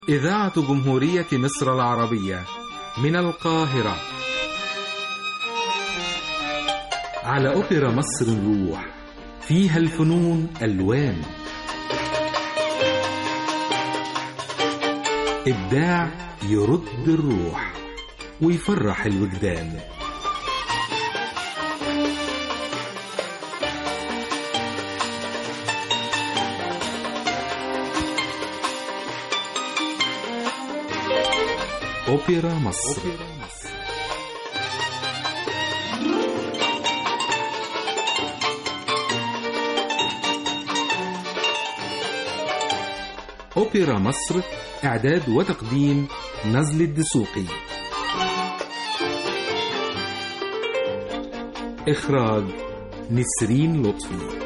إذاعة جمهورية مصر العربية من القاهرة على أوبرا مصر نروح فيها الفنون ألوان إبداع يرد الروح ويفرح الوجدان أوبرا مصر أوبرا مصر إعداد وتقديم نزل الدسوقي إخراج نسرين لطفي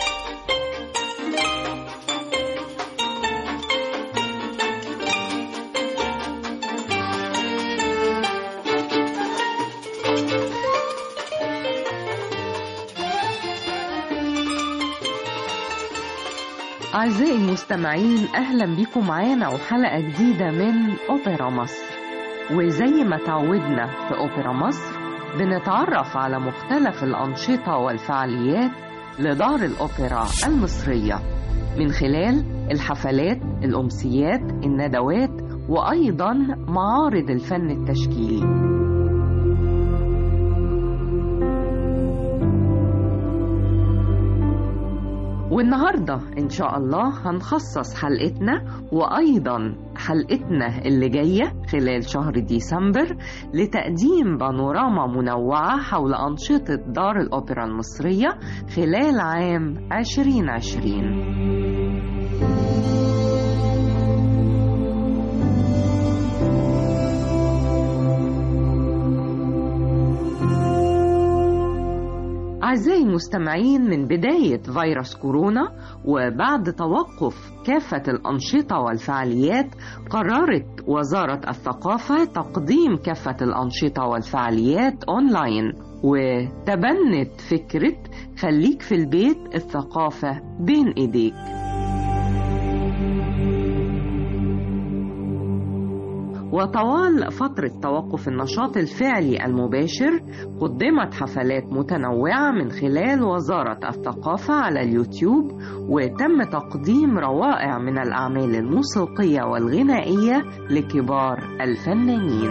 أعزائي المستمعين أهلا بكم معانا وحلقة جديدة من أوبرا مصر وزي ما تعودنا في أوبرا مصر بنتعرف على مختلف الأنشطة والفعاليات لدار الأوبرا المصرية من خلال الحفلات الأمسيات الندوات وأيضا معارض الفن التشكيلي والنهاردة إن شاء الله هنخصص حلقتنا وأيضا حلقتنا اللي جاية خلال شهر ديسمبر لتقديم بانوراما منوعة حول أنشطة دار الأوبرا المصرية خلال عام 2020 أعزائي المستمعين من بداية فيروس كورونا وبعد توقف كافة الأنشطة والفعاليات قررت وزارة الثقافة تقديم كافة الأنشطة والفعاليات أونلاين وتبنت فكرة خليك في البيت الثقافة بين إيديك وطوال فترة توقف النشاط الفعلي المباشر قدمت حفلات متنوعة من خلال وزارة الثقافة على اليوتيوب وتم تقديم روائع من الأعمال الموسيقية والغنائية لكبار الفنانين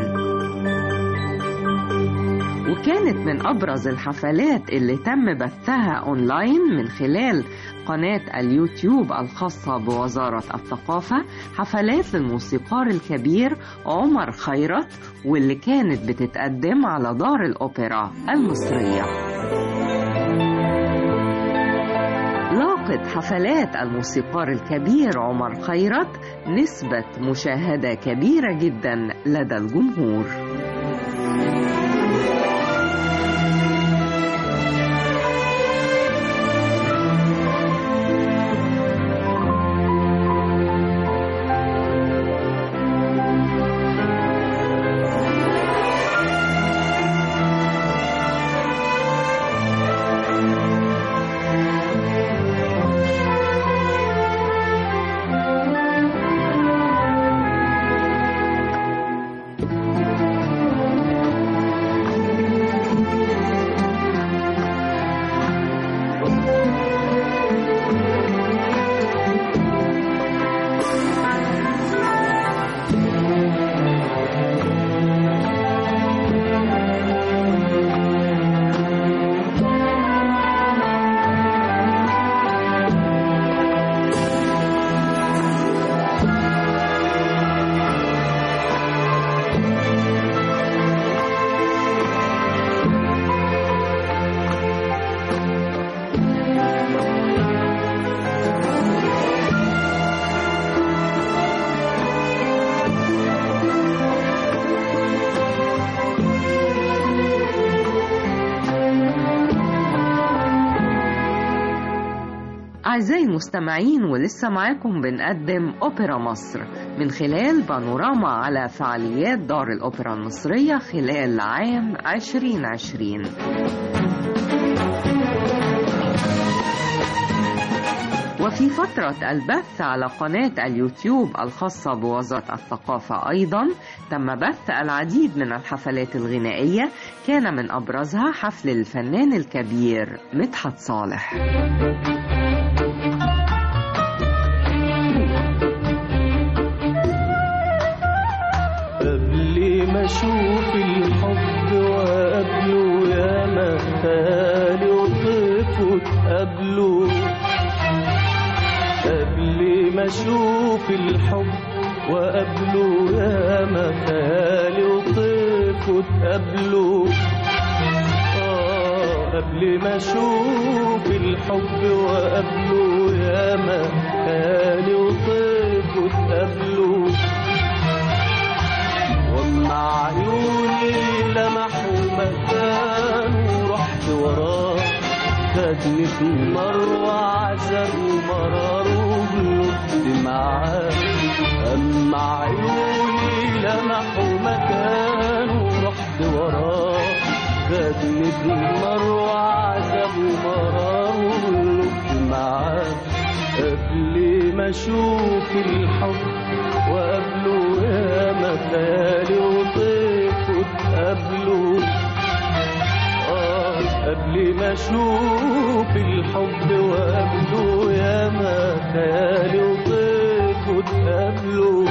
وكانت من أبرز الحفلات اللي تم بثها أونلاين من خلال قناة اليوتيوب الخاصة بوزارة الثقافة حفلات للموسيقار الكبير عمر خيرت واللي كانت بتتقدم على دار الأوبرا المصرية لاقت حفلات الموسيقار الكبير عمر خيرت نسبة مشاهدة كبيرة جدا لدى الجمهور أعزائي المستمعين ولسه معاكم بنقدم أوبرا مصر من خلال بانوراما على فعاليات دار الأوبرا المصرية خلال عام 2020 وفي فترة البث على قناة اليوتيوب الخاصة بوزارة الثقافة أيضا تم بث العديد من الحفلات الغنائية كان من أبرزها حفل الفنان الكبير مدحت صالح قبل ما اشوف الحب وقبله يا مهالي وطيف وتقابله قبل ما اشوف الحب وقبله يا مهالي وطيف وتقابله آه قبل ما اشوف الحب وقبله يا مهالي وطيف وتقابله ومع عيوني لمحوا مكان ورحت وراه خدني في النار وعذاب ومرار وغلبت معاه أما عيوني لمحوا مكان ورحت وراه خدني في النار وعذاب ومرار وغلبت معاه قبل ما اشوف الحب وقبله يا مكالي وطيف وتقابله آه قبل ما اشوف الحب وقبله يا مكالي وطيف وتقابله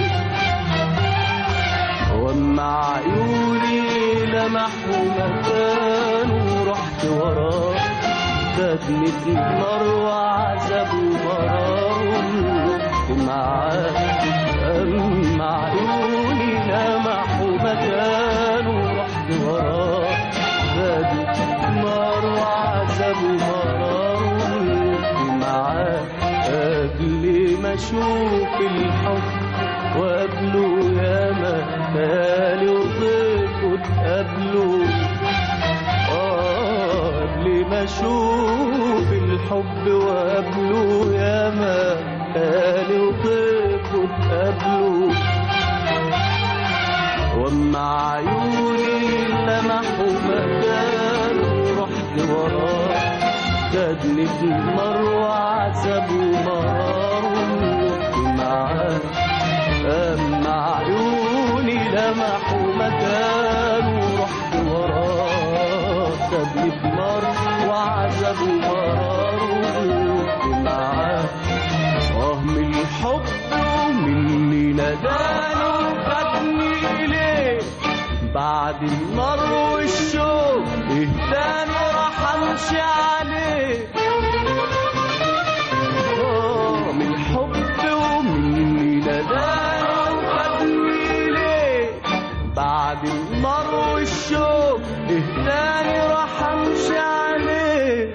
واما عيوني لمحوا مكان ورحت وراه خدني في النار وعذاب ومرار ورحت معاه أما عيوني لمحوا مكان ورحت وراه خدني في النار وعذاب ومرار ورحت معاه قبل ما اشوف الحب وقبله يا مهالي وضيف وتقابله آه قبل ما اشوف الحب وقبله يا مهالي وضيف وتقابله واما عيوني لمحوا مكان ورحت وراه خدني في النار وعذاب ومرار ورحت معاه أما عيوني لمحوا مكان ورحت وراه خدني في نار وعذاب ومرار ورحت معاه آه من الحب ومني نداني وخدني إليه بعد النار والشوق اهداني راح امشي عليه آه من الحب ومني نداني وخدني ليه بعد النار والشوق اهداني راح امشي عليه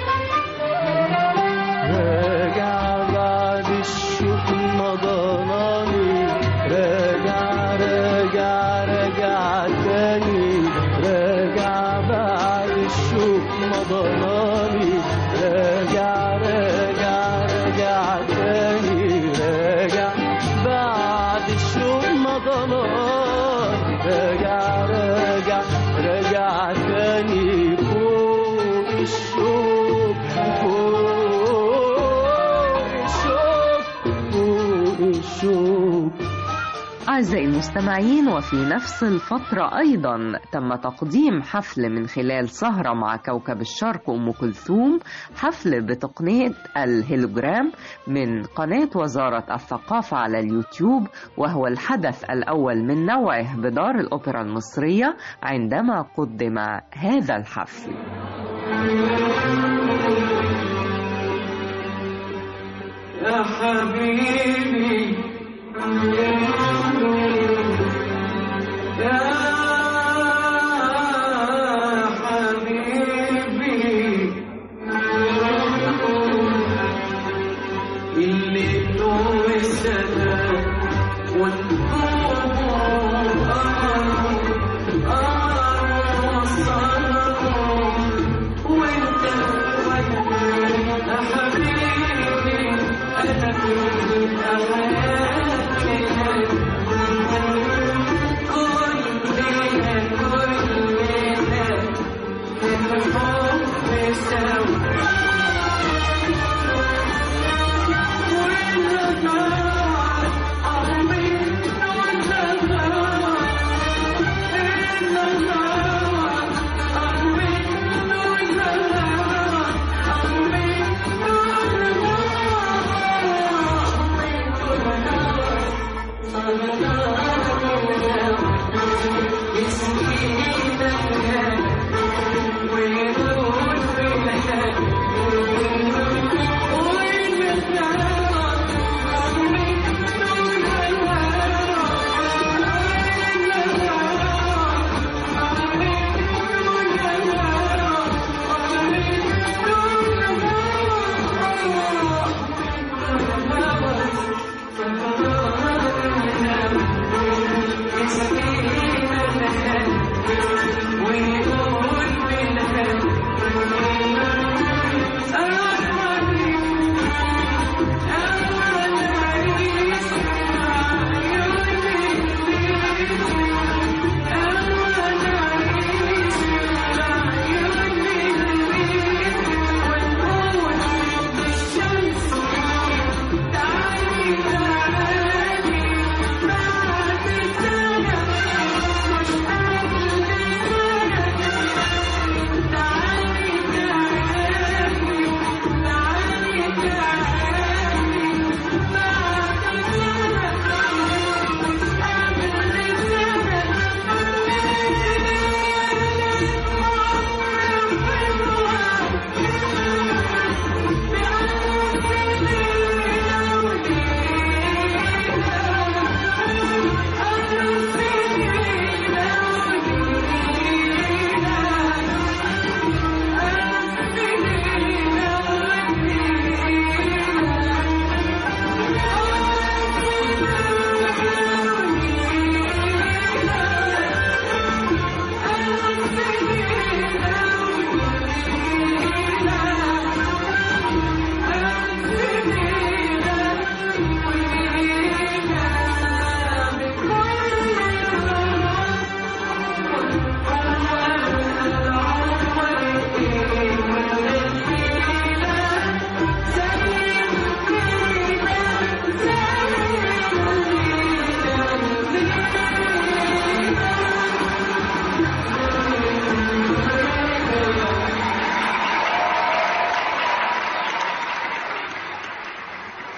راجع بعد الشوق مضاناني راجع راجع راجع تاني راجع بعد الشوق مضاناني راجع راجع راجع تاني راجع بعد الشوق مضاناني راجع راجع راجع تاني فوق الشوق فوق الشوق فوق الشوق أعزائي المستمعين وفي نفس الفترة أيضا تم تقديم حفل من خلال سهرة مع كوكب الشرق أم كلثوم حفل بتقنية الهيلوجرام من قناة وزارة الثقافة على اليوتيوب وهو الحدث الأول من نوعه بدار الأوبرا المصرية عندما قدم هذا الحفل يا حبيبي يا حبيبي الليل والسماء والنور قمر قمر وصنم وانت وانا يا حبيبي انا كنت حياتي كلنا كلنا الحب سوا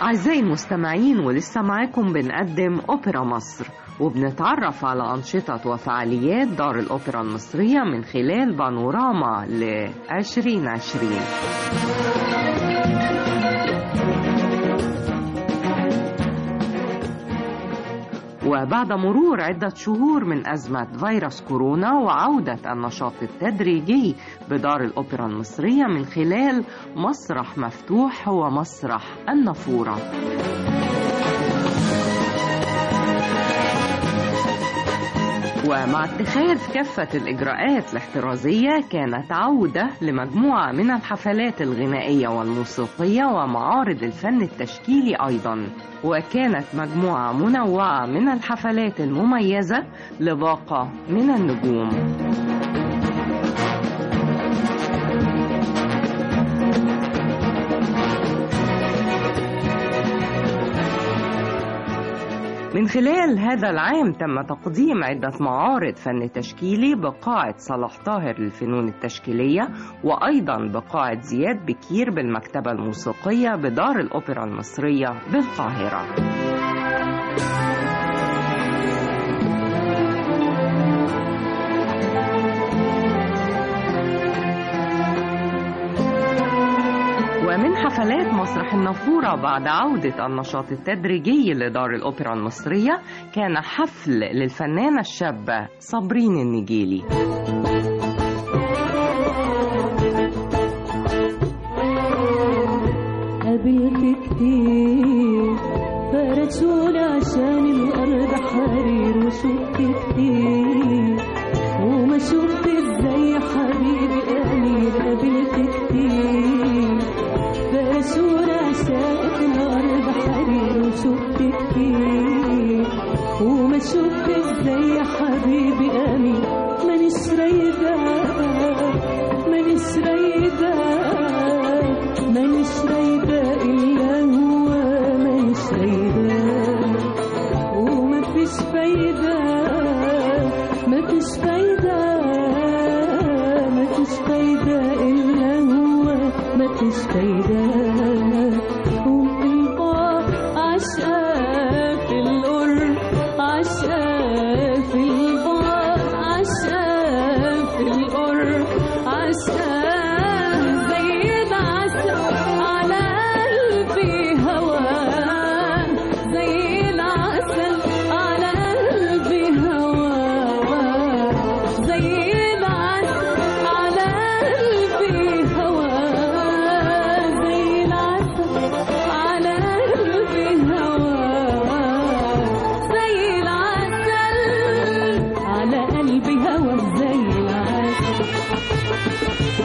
أعزائي المستمعين ولسه معاكم بنقدم أوبرا مصر وبنتعرف على أنشطة وفعاليات دار الأوبرا المصرية من خلال بانوراما ل 2020 وبعد مرور عدة شهور من أزمة فيروس كورونا وعودة النشاط التدريجي بدار الأوبرا المصرية من خلال مسرح مفتوح هو مسرح النافورة ومع اتخاذ كافة الإجراءات الاحترازية كانت عودة لمجموعة من الحفلات الغنائية والموسيقية ومعارض الفن التشكيلي أيضا وكانت مجموعة منوعة من الحفلات المميزة لباقة من النجوم من خلال هذا العام تم تقديم عدة معارض فن تشكيلي بقاعة صلاح طاهر للفنون التشكيلية وأيضا بقاعة زياد بكير بالمكتبة الموسيقية بدار الأوبرا المصرية بالقاهرة ومن حفلات مسرح النافورة بعد عودة النشاط التدريجي لدار الأوبرا المصرية كان حفل للفنانة الشابة صابرين النجيلي قابلت كتير فرشوني عشان الأرض حرير وشفت كتير وما شفت ازاي حبيبي أمير قابلت كتير فرشوني عشان الأرض حرير وشفت كتير وما شفت ازاي حبيبي أمير مانيش رايدة مانيش رايدة مانيش رايدة إلا هو مانيش رايدة ومفيش فايدة مفيش فايدة مفيش فايدة إلا هو مفيش فايدة وبالبعد عشقة في القرب عشقة في البعد عشقة في القرب عشقة زي العسل على قلبي هواه زي العسل على قلبي هواه زي العسل على قلبي هواه زي العسل على قلبي هواه زي العسل على قلبي هواه زي العسل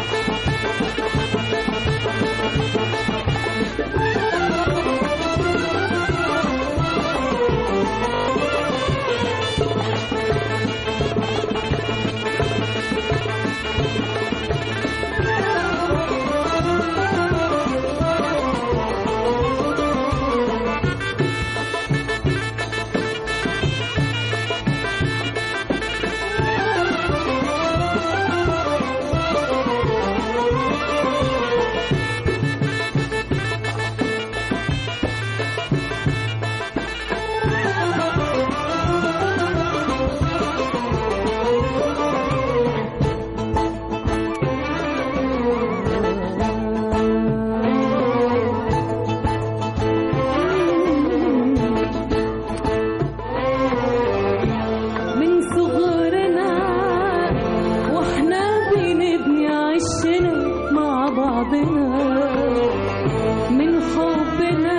من صغرنا واحنا بنبني عشنا مع بعضنا من حبنا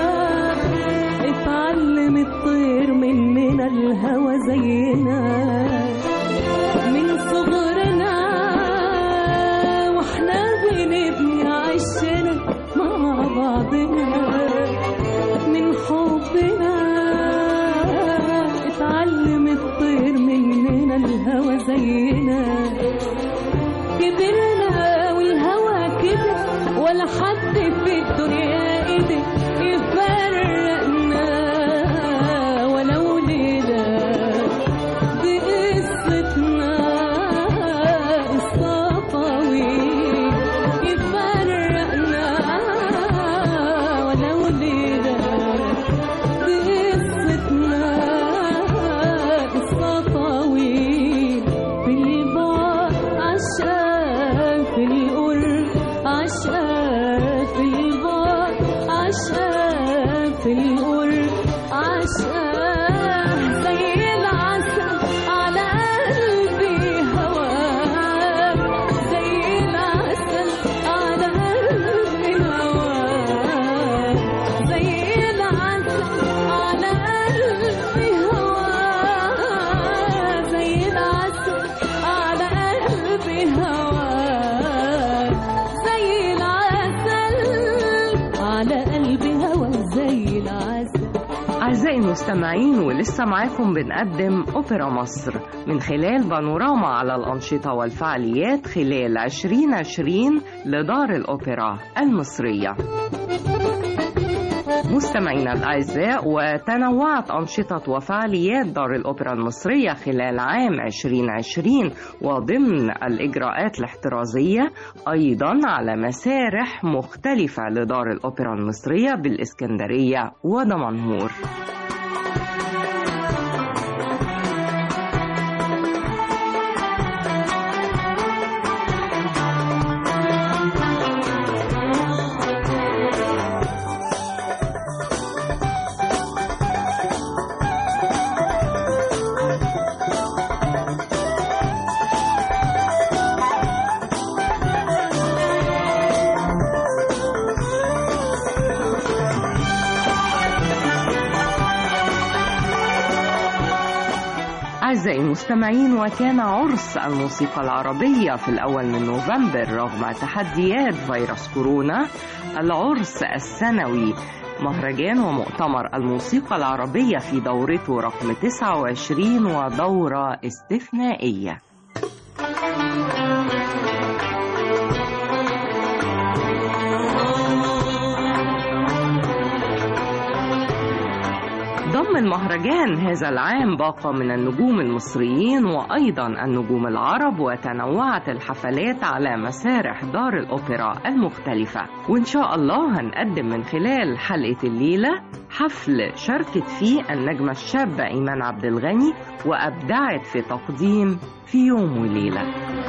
اتعلم الطير مننا الهوى زينا من صغرنا واحنا بنبني عشنا مع بعضنا من حبنا اتعلم الطير مننا الهوى زينا كبرنا والهوى كبر ولا حد في الدنيا قدر يفرقنا ولو ليلة بقصتنا قصة طويل يفرقنا ولو ليلة المستمعين ولسه معاكم بنقدم أوبرا مصر من خلال بانوراما على الأنشطة والفعاليات خلال 2020 لدار الأوبرا المصرية مستمعينا الأعزاء وتنوعت أنشطة وفعاليات دار الأوبرا المصرية خلال عام 2020 وضمن الإجراءات الاحترازية أيضا على مسارح مختلفة لدار الأوبرا المصرية بالإسكندرية ودمنهور أعزائي المستمعين وكان عرس الموسيقى العربية في الأول من نوفمبر رغم تحديات فيروس كورونا العرس السنوي مهرجان ومؤتمر الموسيقى العربية في دورته رقم 29 ودورة استثنائية ضم المهرجان هذا العام باقة من النجوم المصريين وأيضا النجوم العرب وتنوعت الحفلات على مسارح دار الأوبرا المختلفة وإن شاء الله هنقدم من خلال حلقة الليلة حفل شاركت فيه النجمة الشابة إيمان عبد الغني وأبدعت في تقديم في يوم وليلة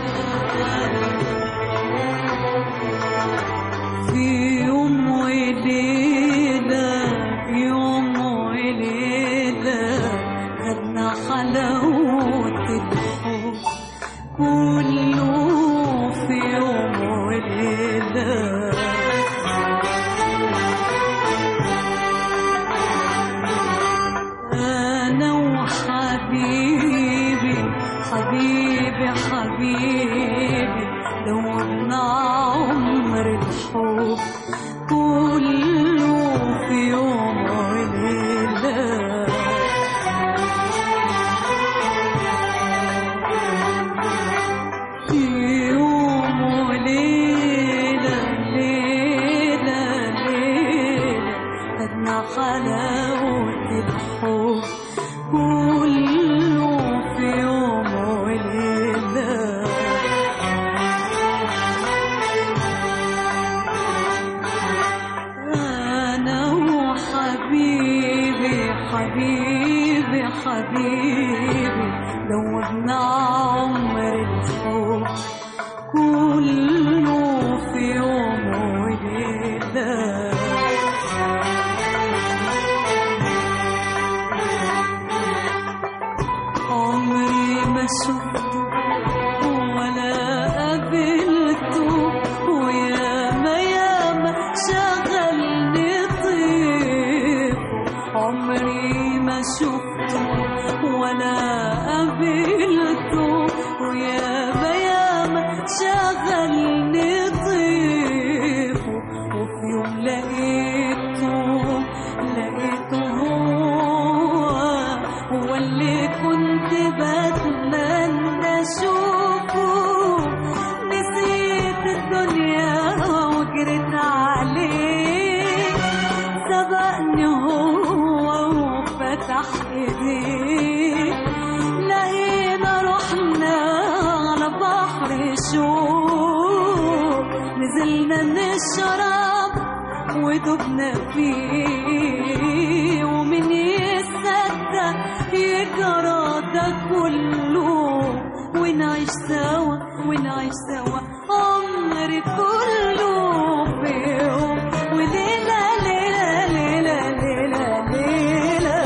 في يوم وليلة يوم وليلة خدنا حلاوة الحب كله في يوم وليلة أنا وحبيبي حبيبي حبيبي دوبنا عمر الحب كله في يوم وليلة في يوم وليلة ليلة ليلة خدنا حلاوة الحب كله في يوم وليلة أنا وحبيبي حبيبي حبيبي دوبنا عمر الحب كله في يوم وليلة عمري ما شفته ولا قابلته وياما ياما شغلني طيبه عمري ما شفته ولا قابلته وياما ياما شغلني طيبه وفي يوم لقيته لقيته هو هو اللي كنت بتمنى اشوفه نسيت الدنيا وجريت عليه سبقني هو وفتح ايديه لقينا روحنا على بحر شوق نزلنا نشرب ودبنا فيه ومن يصدق يجرى ده كله ونعيش سوا ونعيش سوا عمر كله في يوم وليلة ليلة ليلة ليلة ليلة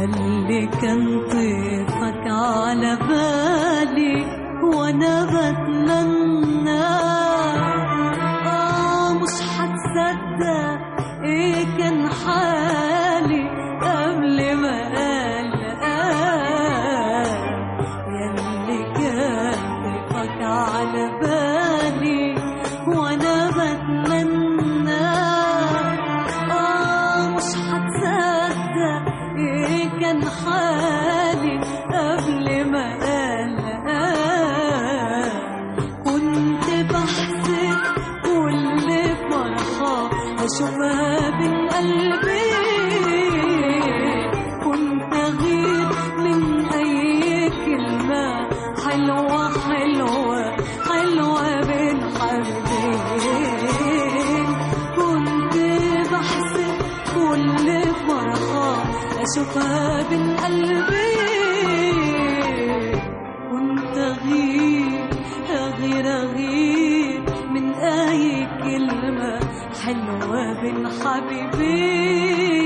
يلي كان طيفك على بالي وانا بتمنى اه مش هتصدق ايه كان حالي قبل ما قال آه يلي كان طيفك على بالي وانا بتمنى آه مش هتصدق إيه كان حالي قبل ما قال آه كنت بحسب كل فرحة أشوفها بين قلبي كنت أغير من أي كلمة حلوة حلوة حلوة بين حبيبين كنت بحسب كل فرحة أشوفها بين قلبي كنت أغير أغير أغير من أي كلمة حلوة بين حبيبين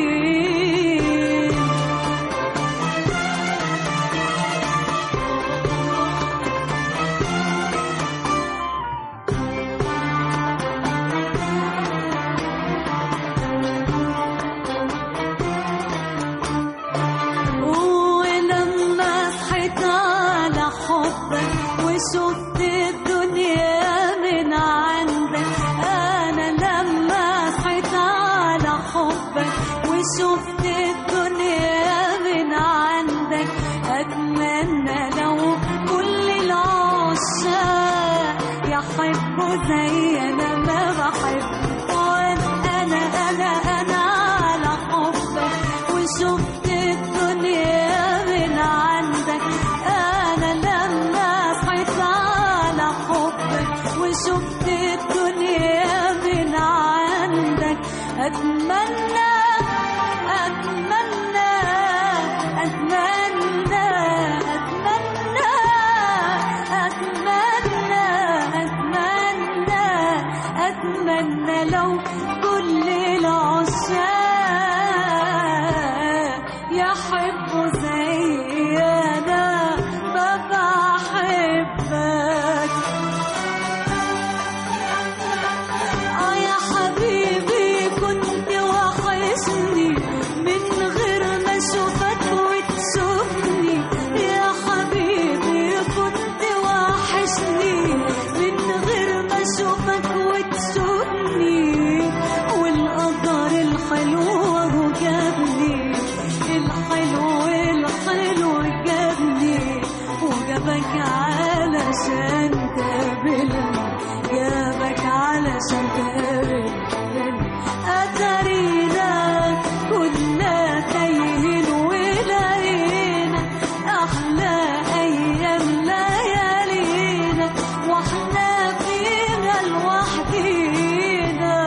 ولما صحيت على حبك وشفت الدنيا من عندك انا لما صحيت على حبك وشفت الدنيا من عندك اتمنى لو كل العشاق يحبوا زي انا ما بحب وانا انا انا انا على حبك وشفت الدنيا من عندك انا لما صحيت على حبك وشفت الدنيا من عندك اتمنى اتمنى اتمنى اتمنى اتمنى اتمنى اتمنى لو كل العشاق يحبوا زي انا ما بحبك اه يا حبيبي كنت وحشني من غير ما اشوفك وتشوفني يا حبيبي كنت وحشني من غير ما اشوفك وتشوفني والقدر الحلو هو جابني الحلو الحلو جابني وجابك علشان تقابلني جابك علشان تقابلني أتارينا كنا تايهين ولقينا أحلى أيام ليالينا وإحنا فينا لوحدينا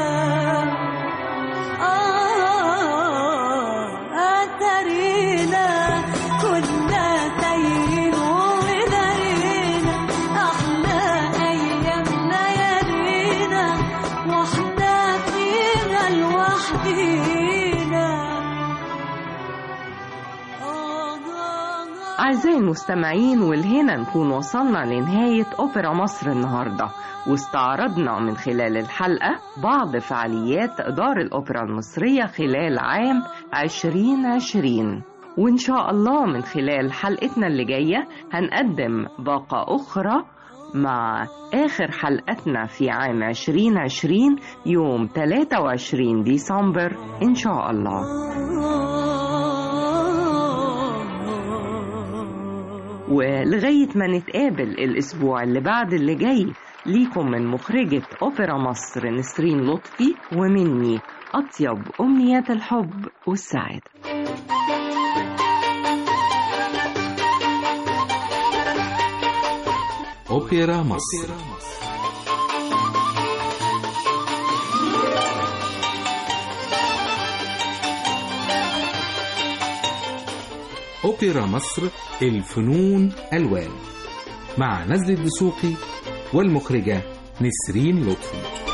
آه أتارينا كنا تايهين ولقينا أحلى أيام ليالينا وإحنا فينا لوحدينا آه آه أعزائي المستمعين والهنا نكون وصلنا لنهاية أوبرا مصر النهاردة واستعرضنا من خلال الحلقة بعض فعاليات دار الأوبرا المصرية خلال عام 2020 وإن شاء الله من خلال حلقتنا اللي جاية هنقدم باقة أخرى مع آخر حلقتنا في عام 2020 يوم 23 ديسمبر إن شاء الله ولغاية ما نتقابل الأسبوع اللي بعد اللي جاي ليكم من مخرجة أوبرا مصر نسرين لطفي ومني أطيب أمنيات الحب والسعادة أوبرا مصر أوبرا مصر الفنون ألوان مع نزل الدسوقي والمخرجة نسرين لطفي